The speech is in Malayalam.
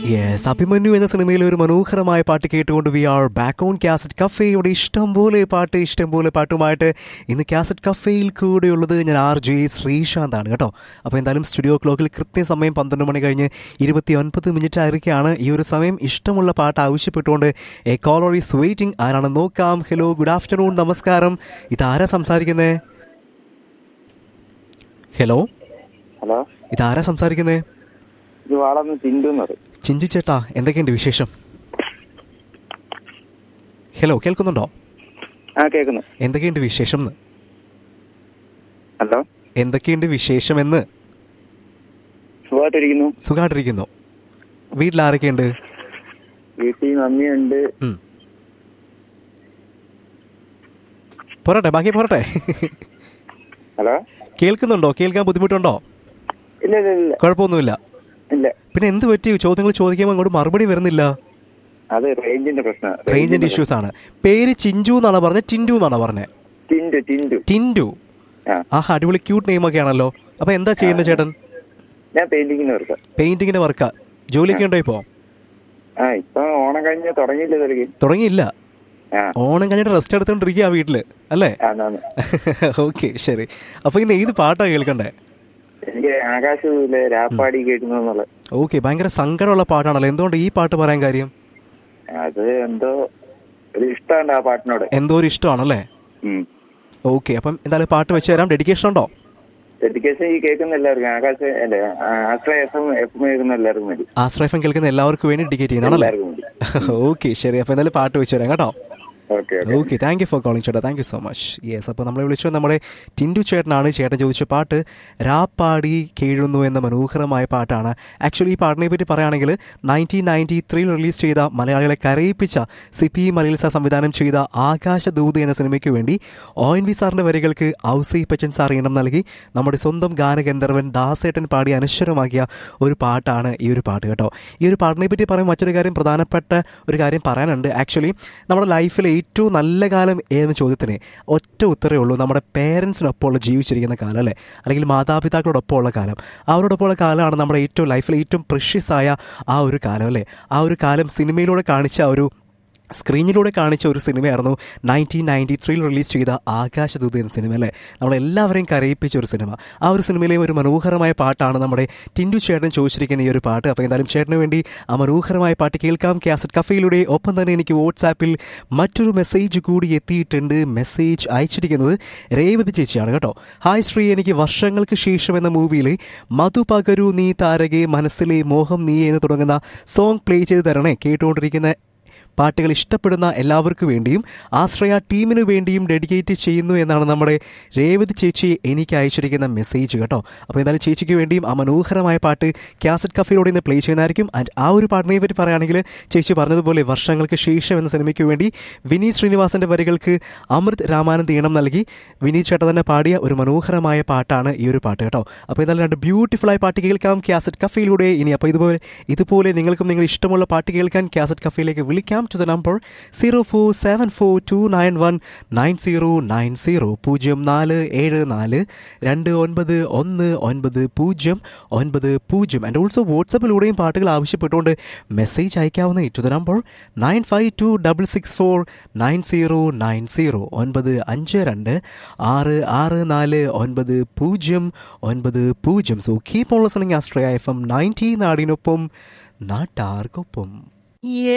യെസ് അഭിമന്യു എന്ന സിനിമയിലെ ഒരു മനോഹരമായ പാട്ട് കേട്ടുകൊണ്ട് we are back on cassette കഫേയുടെ ഇഷ്ടംപോലെ പാട്ട് ഇഷ്ടംപോലെ പാട്ടുമായിട്ട് ഇന്ന് കാസറ്റ് കഫേയിൽ കൂടെയുള്ളത് ഞാൻ ആർ ജെ ശ്രീശാന്താണ് കേട്ടോ അപ്പോൾ എന്തായാലും സ്റ്റുഡിയോ ക്ലോക്കിൽ കൃത്യസമയം പന്ത്രണ്ട് മണി കഴിഞ്ഞ് ഇരുപത്തി ഒൻപത് മിനിറ്റ് ആയിരിക്കുകയാണ് ഈ ഒരു സമയം ഇഷ്ടമുള്ള പാട്ട് ആവശ്യപ്പെട്ടുകൊണ്ട് എ കോളർ ഈസ് വെയിറ്റിംഗ് ആരാണ് നോക്കാം ഹലോ ഗുഡ് ആഫ്റ്റർനൂൺ നമസ്കാരം ഇതാരാ സംസാരിക്കുന്നത് ഹലോ ഹലോ ഇതാരാ സംസാരിക്കുന്നത് ഇത് വാളന്ന് ചിന്തു എന്ന് പറയും ചിഞ്ചു ചേട്ടാ എന്തൊക്കെയുണ്ട് വിശേഷം ഹലോ കേൾക്കുന്നുണ്ടോ ആ കേൾക്കുന്നു എന്തൊക്കെയുണ്ട് വിശേഷം എന്ന് ഹലോ എന്തൊക്കെയുണ്ട് വിശേഷമെന്ന് സുഖമായിട്ടിരിക്കുന്നു സുഖമായിട്ടിരിക്കുന്നു വീട്ടിൽ ആരൊക്കെയുണ്ട് വീട്ടിൽ മമ്മിയുണ്ട് ഉം. പോരട്ടെ ബാക്കി പോരട്ടെ ഹലോ കേൾക്കുന്നുണ്ടോ കേൾക്കാൻ ബുദ്ധിമുട്ടുണ്ടോ ഇല്ല ഇല്ല ഇല്ല കുഴപ്പമൊന്നുമില്ല ഇല്ല പിന്നെ എന്ത് പറ്റി ചോദ്യങ്ങൾ ചോദിക്കുമ്പോൾ അങ്ങോട്ട് മറുപടി വരുന്നില്ല അത് റേഞ്ചിന്റെ പ്രശ്നം റേഞ്ചിന്റെ ഇഷ്യൂസ് ആണ് പേര് ചിഞ്ചു എന്നാണ് പറഞ്ഞത് ടിൻഡു എന്നാണ് പറഞ്ഞത് ടിൻഡു ടിൻഡു ടിൻഡു ആ ആഹാ അടിപൊളി ക്യൂട്ട് നെയിം ഒക്കെ ആണല്ലോ അപ്പൊ എന്താ ചെയ്യുന്നത് ചേട്ടൻ ഞാൻ പെയിന്റിങ്ങിന് വർക്കാം പെയിന്റിങ്ങിന്റെ വർക്കാ ജോലിയൊക്കെ ഉണ്ടോ ഇപ്പോ ആ ഇപ്പൊ ഓണം കഴിഞ്ഞ് തുടങ്ങിയില്ല തിരക്ക് തുടങ്ങിയില്ല ആ ഓണം കഴിഞ്ഞിട്ട് റെസ്റ്റ് എടുത്തോണ്ടിരിക്കുക വീട്ടില് അല്ലേ ആന്നാന്ന് ഓക്കെ ശരി അപ്പൊ ഇന്ന് ഏത് പാട്ടാ കേൾക്കണ്ടേ എനിക്ക് ആകാശത്തിലെ രാപ്പാടി കേൾക്കുന്നു എന്നുള്ള ഓക്കെ ഭയങ്കര സങ്കടമുള്ള പാട്ടാണല്ലോ എന്തുകൊണ്ട് ഈ പാട്ട് പറയാൻ കാര്യം അത് എന്തോ ഒരു ഇഷ്ടമുണ്ട് ആ പാട്ടിനോട് എന്തോ ഒരു ഇഷ്ടമാണല്ലേ ഉം ഓക്കെ അപ്പം എന്തായാലും പാട്ട് വെച്ച് തരാം ഡെഡിക്കേഷൻ ഉണ്ടോ ഡെഡിക്കേഷൻ ഈ കേൾക്കുന്ന എല്ലാവർക്കും ആകാശ അല്ലെ Ashraya F M F M കേൾക്കുന്ന എല്ലാവർക്കും വേണ്ടി ആശ്രയഫം കേൾക്കുന്ന എല്ലാവർക്കും വേണ്ടി ഡെഡിക്കേറ്റ് ചെയ്യുന്നതാണല്ലേ എല്ലാവർക്കും വേണ്ടി ഓക്കെ ശരി അപ്പൊ എന്തായാലും പാട്ട് വെച്ച് തരാം കേട്ടോ okay okay thank you for calling ചേട്ടാ thank you so much yes അപ്പോൾ നമ്മളെ വിളിച്ചത് നമ്മുടെ ടിൻഡു ചേട്ടനാണ് ചേട്ടൻ ചോദിച്ച പാട്ട് രാപ്പാടി കേഴുന്നു എന്ന മനോഹരമായ പാട്ടാണ് ആക്ച്വലി ഈ പാട്ടിനെ പറ്റി പറയുകയാണെങ്കിൽ നയൻറ്റീൻ നയൻറ്റി ത്രീയിൽ റിലീസ് ചെയ്ത മലയാളികളെ കരയിപ്പിച്ച സിപി മലയിൽസ സംവിധാനം ചെയ്ത ആകാശദൂത് എന്ന സിനിമയ്ക്ക് വേണ്ടി ഒ എൻ വി സാറിൻ്റെ വരികൾക്ക് ഔസി പച്ചൻ സാർ ഈണം നൽകി നമ്മുടെ സ്വന്തം ഗാനഗന്ധർവൻ ദാസേട്ടൻ പാടി അനശ്വരമാക്കിയ ഒരു പാട്ടാണ് ഈ ഒരു പാട്ട് കേട്ടോ ഈ ഒരു പാട്ടിനെ പറ്റി പറയുമ്പോൾ മറ്റൊരു കാര്യം പ്രധാനപ്പെട്ട ഒരു കാര്യം പറയാനുണ്ട് ആക്ച്വലി നമ്മുടെ ലൈഫിലെ ഏറ്റവും നല്ല കാലം ഏതെന്ന് ചോദ്യത്തിന് ഒറ്റ ഉത്തരവേ ഉള്ളൂ നമ്മുടെ പേരൻസിനൊപ്പമുള്ള ജീവിച്ചിരിക്കുന്ന കാലം അല്ലേ അല്ലെങ്കിൽ മാതാപിതാക്കളോടൊപ്പമുള്ള കാലം അവരോടൊപ്പമുള്ള കാലമാണ് നമ്മുടെ ഏറ്റവും ലൈഫിലെ ഏറ്റവും പ്രഷ്യസ് ആയ ആ ഒരു കാലം അല്ലേ ആ ഒരു കാലം സിനിമയിലൂടെ കാണിച്ച ആ ഒരു സ്ക്രീനിലൂടെ കാണിച്ച ഒരു സിനിമയായിരുന്നു നയൻറ്റീൻ നയൻറ്റി ത്രീയിൽ റിലീസ് ചെയ്ത ആകാശദൂത് എന്ന സിനിമ അല്ലേ നമ്മളെല്ലാവരെയും കരയിപ്പിച്ച ഒരു സിനിമ ആ ഒരു സിനിമയിലെ ഒരു മനോഹരമായ പാട്ടാണ് നമ്മുടെ ടിൻഡു ചേട്ടൻ ചോദിച്ചിരിക്കുന്ന ഈ ഒരു പാട്ട് അപ്പോൾ എന്തായാലും ചേട്ടന് വേണ്ടി ആ മനോഹരമായ പാട്ട് കേൾക്കാം കാസറ്റ് കഫയിലൂടെ ഒപ്പം തന്നെ എനിക്ക് വാട്സാപ്പിൽ മറ്റൊരു മെസ്സേജ് കൂടി എത്തിയിട്ടുണ്ട് മെസ്സേജ് അയച്ചിരിക്കുന്നത് രേവതി ചേച്ചിയാണ് കേട്ടോ ഹായ് ശ്രീ എനിക്ക് വർഷങ്ങൾക്ക് ശേഷം എന്ന മൂവിയിലെ മധു പകരു നീ താരകെ മനസ്സിലെ മോഹം നീ എന്ന് തുടങ്ങുന്ന സോങ് പ്ലേ ചെയ്ത് തരണേ കേട്ടുകൊണ്ടിരിക്കുന്ന പാട്ടുകൾ ഇഷ്ടപ്പെടുന്ന എല്ലാവർക്കും വേണ്ടിയും ആശ്രയ ടീമിനു വേണ്ടിയും ഡെഡിക്കേറ്റ് ചെയ്യുന്നു എന്നാണ് നമ്മുടെ രേവതി ചേച്ചി എനിക്ക് അയച്ചിരിക്കുന്ന മെസ്സേജ് കേട്ടോ അപ്പോൾ എന്തായാലും ചേച്ചിക്ക് വേണ്ടിയും ആ മനോഹരമായ പാട്ട് കാസറ്റ് കഫയിലൂടെ ഇന്ന് പ്ലേ ചെയ്യുന്നതായിരിക്കും ആൻഡ് ആ ഒരു പാട്ടിനെ പറ്റി പറയുകയാണെങ്കിൽ ചേച്ചി പറഞ്ഞതുപോലെ വർഷങ്ങൾക്ക് ശേഷം എന്ന സിനിമയ്ക്ക് വേണ്ടി വിനീത് ശ്രീനിവാസന്റെ വരികൾക്ക് അമൃത് രാമാനന്ദ് ഈണം നൽകി വിനീത് ചേട്ടൻ തന്നെ പാടിയ ഒരു മനോഹരമായ പാട്ടാണ് ഈ ഒരു പാട്ട് കേട്ടോ അപ്പോൾ എന്തായാലും രണ്ട് ബ്യൂട്ടിഫുൾ ആയ പാട്ട് കേൾക്കാം കാസറ്റ് കഫയിലൂടെ ഇനി അപ്പോൾ ഇതുപോലെ ഇതുപോലെ നിങ്ങൾക്കും നിങ്ങൾ ഇഷ്ടമുള്ള പാട്ട് കേൾക്കാൻ കാസറ്റ് കഫയിലേക്ക് വിളിക്കാം to the number zero four seven four two nine one nine zero nine zero പൂജ്യം നാല് ഏഴ് നാല് രണ്ട് ഒൻപത് ഒന്ന് ഒൻപത് പൂജ്യം ഒൻപത് പൂജ്യം ആൻഡ് ഓൾസോ വാട്സപ്പിലൂടെയും പാട്ടുകൾ ആവശ്യപ്പെട്ടുകൊണ്ട് മെസ്സേജ് അയക്കാവുന്ന to the number nine five two double six four nine zero nine zero ഒൻപത് അഞ്ച് രണ്ട് ആറ് ആറ് നാല് ഒൻപത് പൂജ്യം ഒൻപത് പൂജ്യം so keep on listening Astraya F M ninety നാടിനൊപ്പം നാട്ടാർക്കൊപ്പം